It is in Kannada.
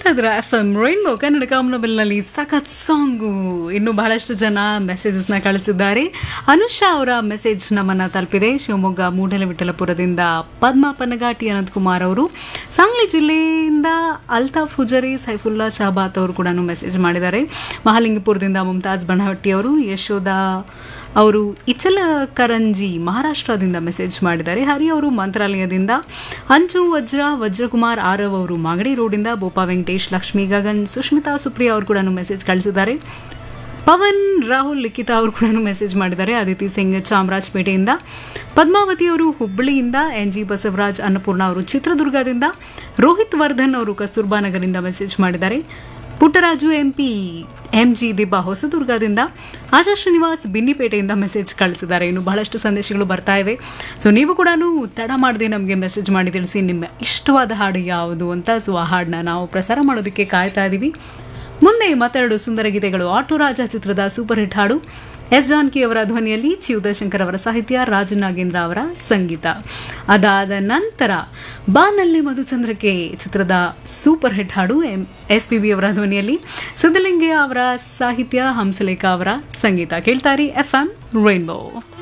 ಕೇಳ್ತಾ ಇದ್ರ ಎಫ್ ಎಂ ರೈನ್ಬೋ ಕನ್ನಡ ಕಾಮನಬೆಲ್ನಲ್ಲಿ ಸಖತ್ ಸಾಂಗು ಇನ್ನು ಬಹಳಷ್ಟು ಜನ ಮೆಸೇಜಸ್ನ ಕಳಿಸಿದ್ದಾರೆ ಅನುಷಾ ಅವರ ಮೆಸೇಜ್ ನಮ್ಮನ್ನ ತಲುಪಿದೆ ಶಿವಮೊಗ್ಗ ಮೂಡಲವಿಠಲಪುರದಿಂದ ಪದ್ಮಾ ಪನಗಾಟಿ ಅನಂತಕುಮಾರ್ ಅವರು ಸಾಂಗ್ಲಿ ಜಿಲ್ಲೆಯಿಂದ ಅಲ್ತಾಫ್ ಹುಜರಿ ಸೈಫುಲ್ಲಾ ಶಹಬಾತ್ ಅವರು ಕೂಡ ಮೆಸೇಜ್ ಮಾಡಿದ್ದಾರೆ ಮಹಾಲಿಂಗಪುರದಿಂದ ಮುಮ್ತಾಜ್ ಬಣಹಟ್ಟಿ ಅವರು ಯಶೋಧ ಅವರು ಇಚಲಕರಂಜಿ ಮಹಾರಾಷ್ಟ್ರದಿಂದ ಮೆಸೇಜ್ ಮಾಡಿದ್ದಾರೆ ಹರಿ ಅವರು ಮಂತ್ರಾಲಯದಿಂದ ಅಂಜು ವಜ್ರ ವಜ್ರಕುಮಾರ್ ಆರವ್ ಅವರು ಮಾಗಡಿ ರೋಡಿಂದ ಬೋಪಾ ವೆಂಕಟೇಶ್ ಲಕ್ಷ್ಮಿ ಗಗನ್ ಸುಷ್ಮಿತಾ ಸುಪ್ರಿಯಾ ಅವರು ಕೂಡ ಮೆಸೇಜ್ ಕಳಿಸಿದ್ದಾರೆ ಪವನ್ ರಾಹುಲ್ ಲಿಖಿತಾ ಅವರು ಕೂಡ ಮೆಸೇಜ್ ಮಾಡಿದ್ದಾರೆ ಅದಿತಿ ಸಿಂಗ್ ಚಾಮರಾಜಪೇಟೆಯಿಂದ ಪದ್ಮಾವತಿ ಅವರು ಹುಬ್ಬಳ್ಳಿಯಿಂದ ಎನ್ ಜಿ ಬಸವರಾಜ್ ಅನ್ನಪೂರ್ಣ ಅವರು ಚಿತ್ರದುರ್ಗದಿಂದ ರೋಹಿತ್ ವರ್ಧನ್ ಅವರು ಕಸ್ತೂರ್ಬಾ ನಗರಿಂದ ಮೆಸೇಜ್ ಮಾಡಿದ್ದಾರೆ Puttaraju MP M G Dibba ಹೊಸದುರ್ಗದಿಂದ ಆಶಾ ಶ್ರೀನಿವಾಸ್ ಬಿನ್ನಿಪೇಟೆಯಿಂದ ಮೆಸೇಜ್ ಕಳಿಸಿದ್ದಾರೆ ಇನ್ನು ಬಹಳಷ್ಟು ಸಂದೇಶಗಳು ಬರ್ತಾ ಇವೆ ಸೊ ನೀವು ಕೂಡ ತಡ ಮಾಡದೆ ನಮಗೆ ಮೆಸೇಜ್ ಮಾಡಿ ತಿಳಿಸಿ ನಿಮ್ಮ ಇಷ್ಟವಾದ ಹಾಡು ಯಾವುದು ಅಂತ ಸೊ ಆ ಹಾಡನ್ನ ನಾವು ಪ್ರಸಾರ ಮಾಡೋದಕ್ಕೆ ಕಾಯ್ತಾ ಇದ್ದೀವಿ ಮುಂದೆ ಮತ್ತೆರಡು ಸುಂದರ ಗೀತೆಗಳು ಆಟೋ ರಾಜ ಚಿತ್ರದ ಸೂಪರ್ ಹಿಟ್ ಹಾಡು ಎಸ್ ಜಾನಕಿ ಅವರ ಧ್ವನಿಯಲ್ಲಿ ಚಿ ಉದಯಶಂಕರ್ ಅವರ ಸಾಹಿತ್ಯ ರಾಜ ನಾಗೇಂದ್ರ ಅವರ ಸಂಗೀತ ಅದಾದ ನಂತರ ಬಾನಲ್ಲಿ ಮಧುಚಂದ್ರಕ್ಕೆ ಚಿತ್ರದ ಸೂಪರ್ ಹಿಟ್ ಹಾಡು ಎಂ ಎಸ್ ಪಿ ಬಿ ಅವರ ಧ್ವನಿಯಲ್ಲಿ ಸಿದ್ದಲಿಂಗಯ್ಯ ಅವರ ಸಾಹಿತ್ಯ ಹಂಸಲೇಖ ಅವರ ಸಂಗೀತ ಕೇಳ್ತಾರಿ ಎಫ್ ಎಂ ರೈನ್ಬೋ